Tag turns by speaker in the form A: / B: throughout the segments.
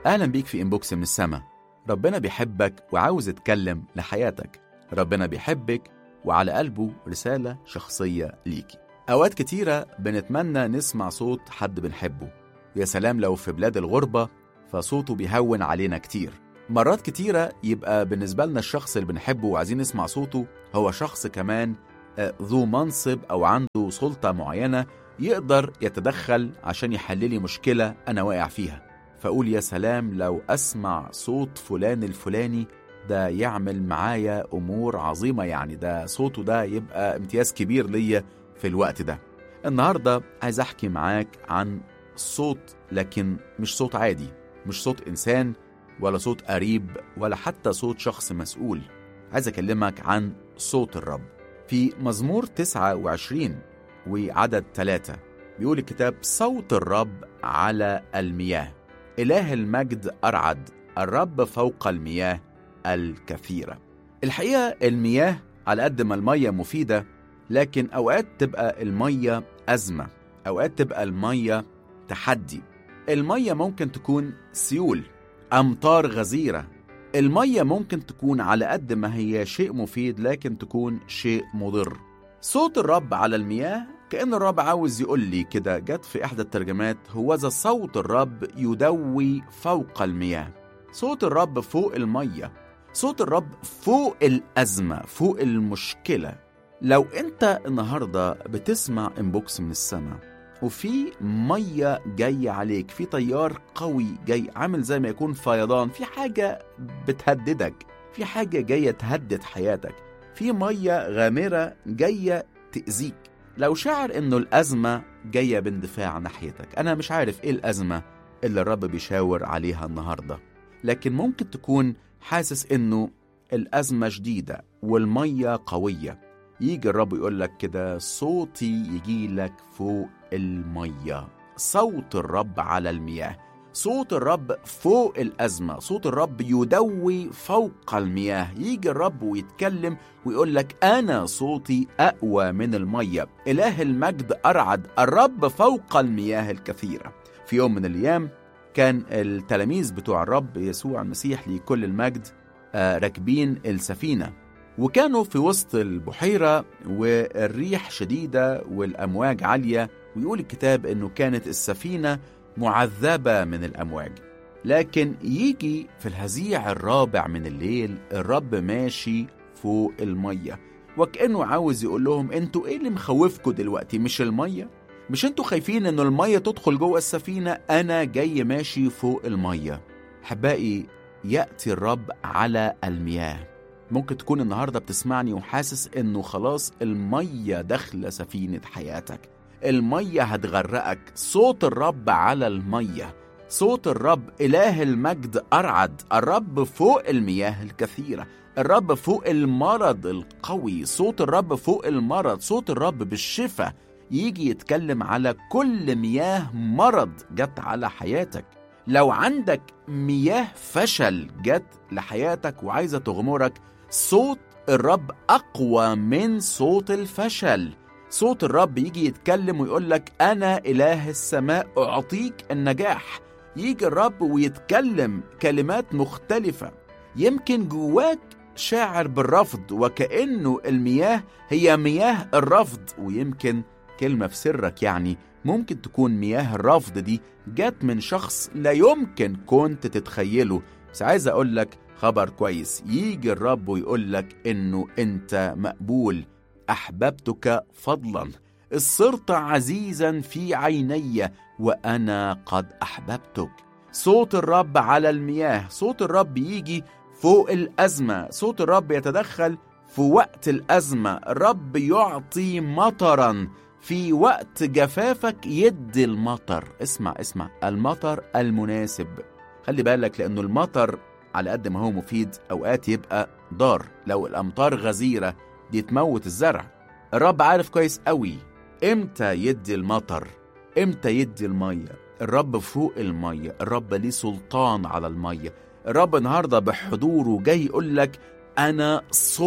A: أهلا بيك في إنبوكس من السما ربنا بيحبك وعاوز يتكلم لحياتك ربنا بيحبك وعلى قلبه رسالة شخصية ليكي أوقات كتيرة بنتمنى نسمع صوت حد بنحبه يا سلام لو في بلاد الغربة فصوته بيهون علينا كتير مرات كتيرة يبقى بالنسبة لنا الشخص اللي بنحبه وعايزين نسمع صوته هو شخص كمان آه، ذو منصب أو عنده سلطة معينة يقدر يتدخل عشان يحللي مشكلة أنا واقع فيها فأقول يا سلام لو أسمع صوت فلان الفلاني ده يعمل معايا أمور عظيمة يعني ده صوته ده يبقى امتياز كبير ليا في الوقت ده النهاردة عايز أحكي معاك عن صوت لكن مش صوت عادي مش صوت إنسان ولا صوت قريب ولا حتى صوت شخص مسؤول عايز أكلمك عن صوت الرب في مزمور 29 وعدد ثلاثة بيقول الكتاب صوت الرب على المياه إله المجد أرعد الرب فوق المياه الكثيرة الحقيقة المياه على قد ما المية مفيدة لكن أوقات تبقى المية أزمة أوقات تبقى المية تحدي المية ممكن تكون سيول أمطار غزيرة المية ممكن تكون على قد ما هي شيء مفيد لكن تكون شيء مضر صوت الرب على المياه كأن الرب عاوز يقول لي كده جت في إحدى الترجمات هو ذا صوت الرب يدوي فوق المياه صوت الرب فوق المية صوت الرب فوق الأزمة فوق المشكلة لو أنت النهاردة بتسمع انبوكس من السماء وفي مية جاية عليك في تيار قوي جاي عامل زي ما يكون فيضان في حاجة بتهددك في حاجة جاية تهدد حياتك في مية غامرة جاية تأذيك لو شعر انه الأزمة جاية باندفاع ناحيتك أنا مش عارف إيه الأزمة اللي الرب بيشاور عليها النهاردة لكن ممكن تكون حاسس انه الأزمة شديدة والمية قوية يجي الرب يقول لك كده صوتي يجي لك فوق المية صوت الرب على المياه صوت الرب فوق الأزمة صوت الرب يدوي فوق المياه يجي الرب ويتكلم ويقول لك أنا صوتي أقوى من المية إله المجد أرعد الرب فوق المياه الكثيرة في يوم من الأيام كان التلاميذ بتوع الرب يسوع المسيح لكل المجد آه، راكبين السفينة وكانوا في وسط البحيرة والريح شديدة والأمواج عالية ويقول الكتاب أنه كانت السفينة معذبة من الأمواج لكن يجي في الهزيع الرابع من الليل الرب ماشي فوق المية وكأنه عاوز يقول لهم انتوا ايه اللي مخوفكم دلوقتي مش المية مش انتوا خايفين انه المية تدخل جوه السفينة انا جاي ماشي فوق المية احبائي يأتي الرب على المياه ممكن تكون النهاردة بتسمعني وحاسس انه خلاص المية داخلة سفينة حياتك المية هتغرقك صوت الرب على المية صوت الرب إله المجد أرعد الرب فوق المياه الكثيرة الرب فوق المرض القوي صوت الرب فوق المرض صوت الرب بالشفاء يجي يتكلم على كل مياه مرض جت على حياتك لو عندك مياه فشل جت لحياتك وعايزة تغمرك صوت الرب أقوى من صوت الفشل صوت الرب يجي يتكلم ويقول لك أنا إله السماء أعطيك النجاح يجي الرب ويتكلم كلمات مختلفة يمكن جواك شاعر بالرفض وكأنه المياه هي مياه الرفض ويمكن كلمة في سرك يعني ممكن تكون مياه الرفض دي جت من شخص لا يمكن كنت تتخيله بس عايز أقول لك خبر كويس يجي الرب ويقول لك إنه أنت مقبول أحببتك فضلا صرت عزيزا في عيني وأنا قد أحببتك صوت الرب على المياه صوت الرب يجي فوق الأزمة صوت الرب يتدخل في وقت الأزمة الرب يعطي مطرا في وقت جفافك يدي المطر اسمع اسمع المطر المناسب خلي بالك لأنه المطر على قد ما هو مفيد أوقات يبقى ضار لو الأمطار غزيرة دي تموت الزرع الرب عارف كويس قوي امتى يدي المطر امتى يدي المية الرب فوق المية الرب ليه سلطان على المية الرب النهاردة بحضوره جاي يقول لك أنا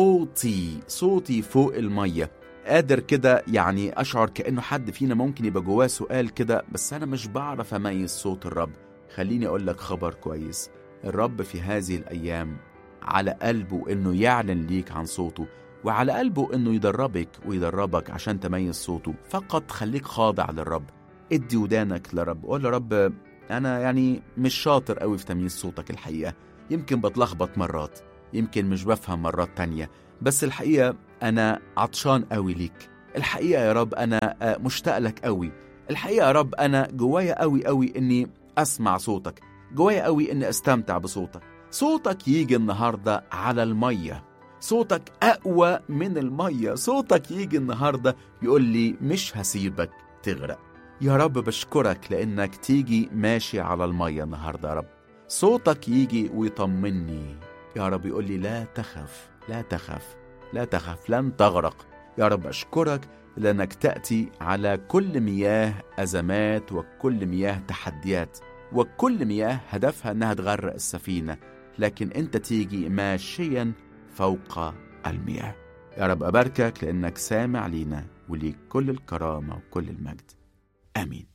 A: صوتي صوتي فوق المية قادر كده يعني أشعر كأنه حد فينا ممكن يبقى جواه سؤال كده بس أنا مش بعرف أميز صوت الرب خليني أقول لك خبر كويس الرب في هذه الأيام على قلبه إنه يعلن ليك عن صوته وعلى قلبه إنه يدربك ويدربك عشان تميز صوته فقط خليك خاضع للرب ادي ودانك لرب قول يا رب أنا يعني مش شاطر قوي في تمييز صوتك الحقيقة يمكن بتلخبط مرات يمكن مش بفهم مرات تانية بس الحقيقة أنا عطشان قوي ليك الحقيقة يا رب أنا مشتاق لك قوي الحقيقة يا رب أنا جوايا قوي قوي إني أسمع صوتك جوايا قوي إني أستمتع بصوتك صوتك يجي النهاردة على المية صوتك أقوى من المية صوتك يجي النهاردة يقول لي مش هسيبك تغرق يا رب بشكرك لأنك تيجي ماشي على المية النهاردة يا رب صوتك يجي ويطمني يا رب يقول لي لا تخف لا تخف لا تخف لن تغرق يا رب أشكرك لأنك تأتي على كل مياه أزمات وكل مياه تحديات وكل مياه هدفها أنها تغرق السفينة لكن أنت تيجي ماشيا فوق المياه يا رب أباركك لأنك سامع لينا وليك كل الكرامة وكل المجد آمين